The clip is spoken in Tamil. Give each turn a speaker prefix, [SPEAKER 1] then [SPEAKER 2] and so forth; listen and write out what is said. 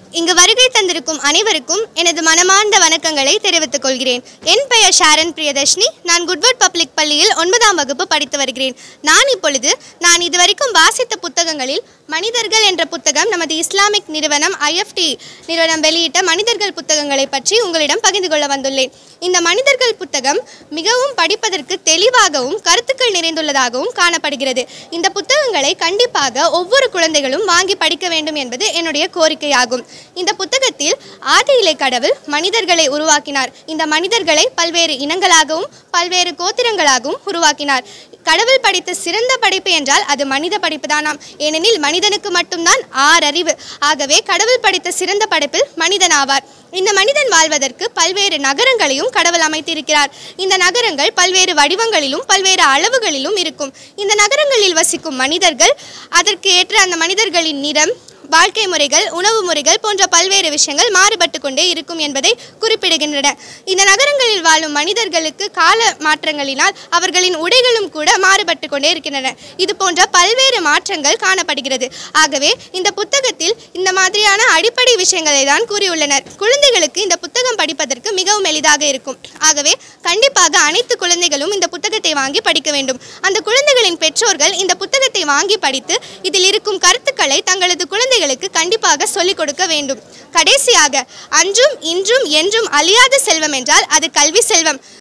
[SPEAKER 1] இங்கு வருகை தந்திருக்கும் அனைவருக்கும் எனது மனமார்ந்த வணக்கங்களை தெரிவித்துக் கொள்கிறேன் என் பெயர் ஷாரன் பிரியதர்ஷினி நான் குட்வுட் பப்ளிக் பள்ளியில் ஒன்பதாம் வகுப்பு படித்து வருகிறேன் நான் இப்பொழுது நான் இதுவரைக்கும் வாசித்த புத்தகங்களில் மனிதர்கள் என்ற புத்தகம் நமது இஸ்லாமிக் நிறுவனம் ஐஎஃப்டி நிறுவனம் வெளியிட்ட மனிதர்கள் புத்தகங்களை பற்றி உங்களிடம் பகிர்ந்து கொள்ள வந்துள்ளேன் இந்த மனிதர்கள் புத்தகம் மிகவும் படிப்பதற்கு தெளிவாகவும் கருத்துக்கள் நிறைந்துள்ளதாகவும் காணப்படுகிறது இந்த புத்தகங்களை கண்டிப்பாக ஒவ்வொரு குழந்தைகளும் வாங்கி படிக்க வேண்டும் என்பது என்னுடைய கோரிக்கையாகும் இந்த புத்தகத்தில் ஆதியிலே கடவுள் மனிதர்களை உருவாக்கினார் இந்த மனிதர்களை பல்வேறு இனங்களாகவும் பல்வேறு கோத்திரங்களாகவும் உருவாக்கினார் கடவுள் படைத்த சிறந்த படைப்பு என்றால் அது மனித படைப்பு தானாம் ஏனெனில் மனிதனுக்கு மட்டும்தான் ஆறறிவு ஆகவே கடவுள் படைத்த சிறந்த படைப்பில் மனிதன் ஆவார் இந்த மனிதன் வாழ்வதற்கு பல்வேறு நகரங்களையும் கடவுள் அமைத்திருக்கிறார் இந்த நகரங்கள் பல்வேறு வடிவங்களிலும் பல்வேறு அளவுகளிலும் இருக்கும் இந்த நகரங்களில் வசிக்கும் மனிதர்கள் அதற்கு ஏற்ற அந்த மனிதர்களின் நிறம் வாழ்க்கை முறைகள் உணவு முறைகள் போன்ற பல்வேறு விஷயங்கள் மாறுபட்டு கொண்டே இருக்கும் என்பதை குறிப்பிடுகின்றன இந்த நகரங்களில் வாழும் மனிதர்களுக்கு கால மாற்றங்களினால் அவர்களின் உடைகளும் கூட மாறுபட்டு கொண்டே இருக்கின்றன இது போன்ற பல்வேறு மாற்றங்கள் காணப்படுகிறது ஆகவே இந்த புத்தகத்தில் இந்த மாதிரியான அடிப்படை விஷயங்களை தான் கூறியுள்ளனர் குழந்தைகளுக்கு இந்த புத்தகம் படிப்பதற்கு மிகவும் எளிதாக இருக்கும் ஆகவே கண்டிப்பாக அனைத்து குழந்தைகளும் இந்த புத்தகத்தை வாங்கி படிக்க வேண்டும் அந்த குழந்தைகளின் பெற்றோர்கள் இந்த புத்தகத்தை வாங்கி படித்து இதில் இருக்கும் கருத்துக்களை தங்களது குழந்தைகளுக்கு கண்டிப்பாக சொல்லிக் கொடுக்க வேண்டும் கடைசியாக அன்றும் இன்றும் என்றும் அழியாத செல்வம் என்றால் அது கல்வி செல்வம்